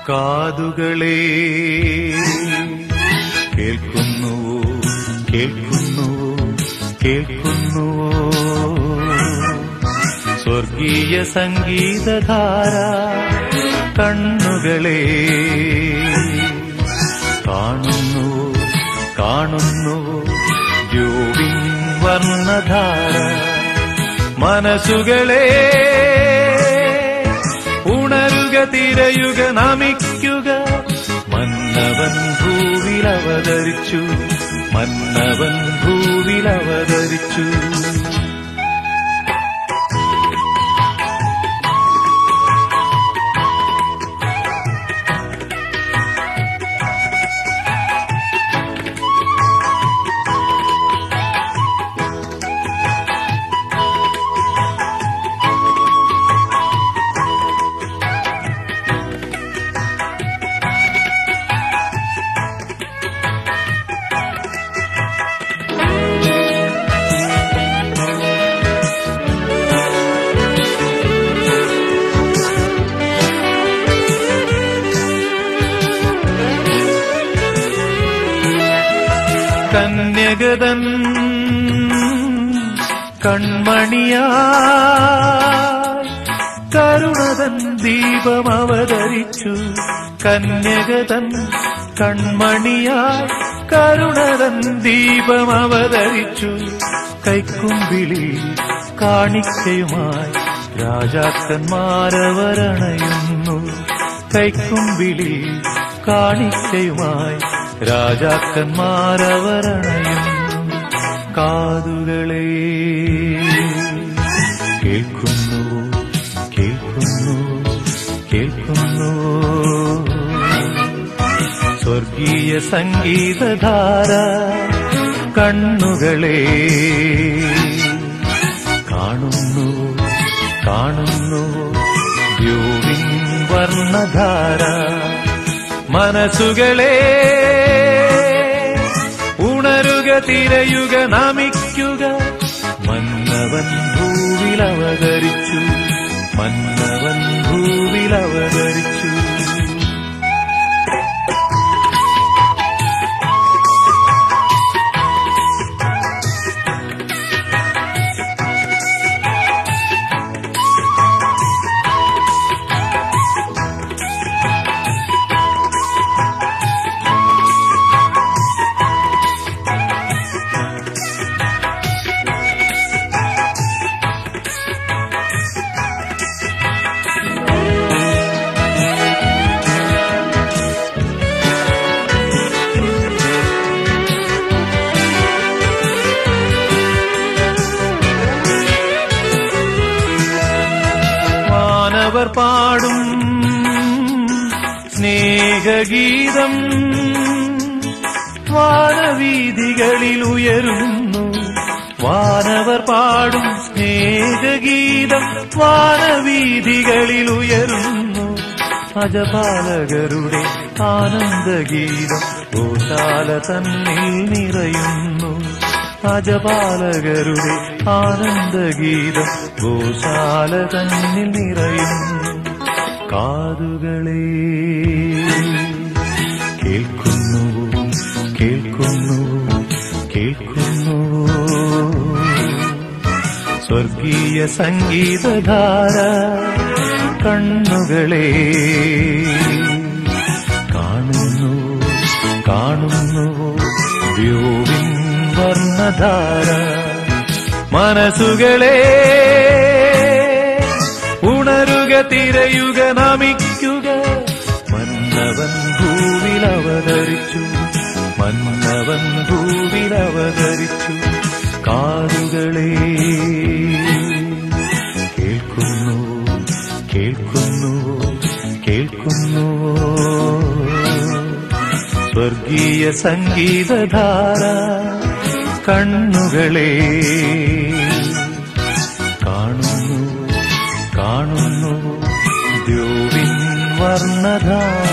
കാതുകളെ കേൾക്കുന്നുവോ കേൾക്കുന്നുവോ കേൾക്കുന്നുവോ സ്വർഗീയ സംഗീതധാര കണ്ണുകളെ കാണുന്നുവോ കാണുന്നുവോ ദ്യോവിൻ വർണ്ണധാര മനസ്സുകളെ ഉണരുക തിരയുക നമിക്കുക മന്നവൻ ഭൂവിൽ അവതരിച്ചു മന്നവൻ ഭൂവിൽ അവതരിച്ചു കന്യകതൻ കൺമണിയാ കരുണതൻ ദീപം അവതരിച്ചു കന്യകതൻ കൺമണിയായി കരുണതൻ ദീപം അവതരിച്ചു കൈക്കുമ്പിളി കാണിക്കയുമായി രാജാക്കന്മാരവരണയുന്നു കൈക്കുമ്പിളി കാണിക്കയുമായി രാജാക്കന്മാരവരണയുന്നു കാതുകളെ കേൾക്കുന്നു കേൾക്കുന്നു കേൾക്കുന്നു സ്വർഗീയ സംഗീതധാര കണ്ണുകളെ കാണുന്നു കാണുന്നു ദ്യോവിൻ വർണ്ണധാര മനസ്സുകളെ ഉണരുക തിരയുക നമിക്കുക മന്നവൻ ഭൂവിൽ അവതരിച്ചു മന്നവൻ ഭൂവിൽ അവതരിച്ചു മാനവർ പാടും സ്നേഹഗീതം വാനവീതികളിൽ ഉയരുന്നു വാനവർ പാടും സ്നേഹഗീതം വാനവീതികളിൽ ഉയരുന്നു അജപാലകരുടെ ആനന്ദഗീതം ഗോശാല തന്നിൽ നിറയുന്നു അജപാലകരുടെ ആനന്ദഗീതം ഗോശാല തന്നിൽ നിറയുന്നു കാതുകളെ കേൾക്കുന്നു കേൾക്കുന്നു കേൾക്കുന്നു സ്വർഗീയ സംഗീതധാര കണ്ണുകളെ കാണുന്നു കാണുന്നു വ്യോവിൻ വർണ്ണധാര മനസ്സുകളെ ഉണരുക തിരയുക നമിക്കുക മന്നവൻ ഭൂവിൽ അവതരിച്ചു മന്നവൻ ഭൂവിൽ അവതരിച്ചു കാതുകളെ കേൾക്കുന്നു കേൾക്കുന്നു കേൾക്കുന്നു സ്വർഗീയ സംഗീതധാര കണ്ണുകളെ കാണുന്നു കാണുന്നു ദ്യോവിൻ വർണ്ണധാര